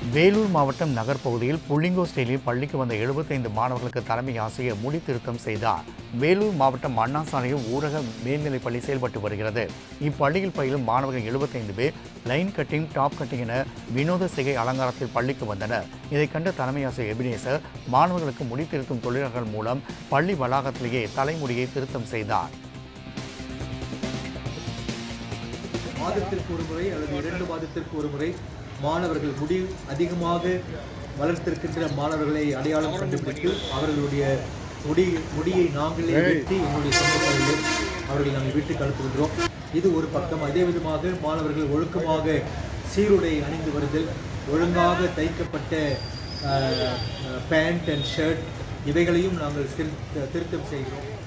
வேலூர் மாவட்டம் நகர்ப்பகுதியில் புள்ளிங்கோ ஸ்டைலில் பள்ளிக்கு வந்த 75 மாணவர்களுக்கு தலைமை ஆசிரியர் முடி திருத்தம் செய்தார் வேலூர் மாவட்டம் அண்ணா சாலையில் ஊரக மேல்நிலைப் பள்ளி செயல்பட்டு வருகிறது இப்பள்ளியில் பயிலும் மாணவர்கள் 75 பேர் லைன் கட்டிங் டாப் கட்டிங் என வினோத சிகை அலங்காரத்தில் பள்ளிக்கு வந்தனர் இதைக் கண்ட தலைமை ஆசிரியர் எபினேசர் மாணவர்களுக்கு முடி திருத்தும் தொழிலாளர்கள் மூலம் பள்ளி வளாகத்திலேயே தலைமுடியை திருத்தம் செய்தார் மாதத்திற்கு ஒரு முறை அல்லது இரண்டு மாதத்திற்கு ஒரு முறை மாணவர்கள் முடி அதிகமாக வளர்த்திருக்கின்ற மாணவர்களை அடையாளம் கண்டுபிடித்து அவர்களுடைய முடி முடியை நாங்களே வெட்டி எங்களுடைய சொந்தங்களிலே அவர்களை நாங்கள் வீட்டுக்கு அனுப்புகின்றோம் இது ஒரு பக்கம் அதே விதமாக மாணவர்கள் ஒழுக்கமாக சீருடை அணிந்து வருதல் ஒழுங்காக தைக்கப்பட்ட பேண்ட் அண்ட் ஷர்ட் இவைகளையும் நாங்கள் திருத்த- திருத்தம் செய்கிறோம்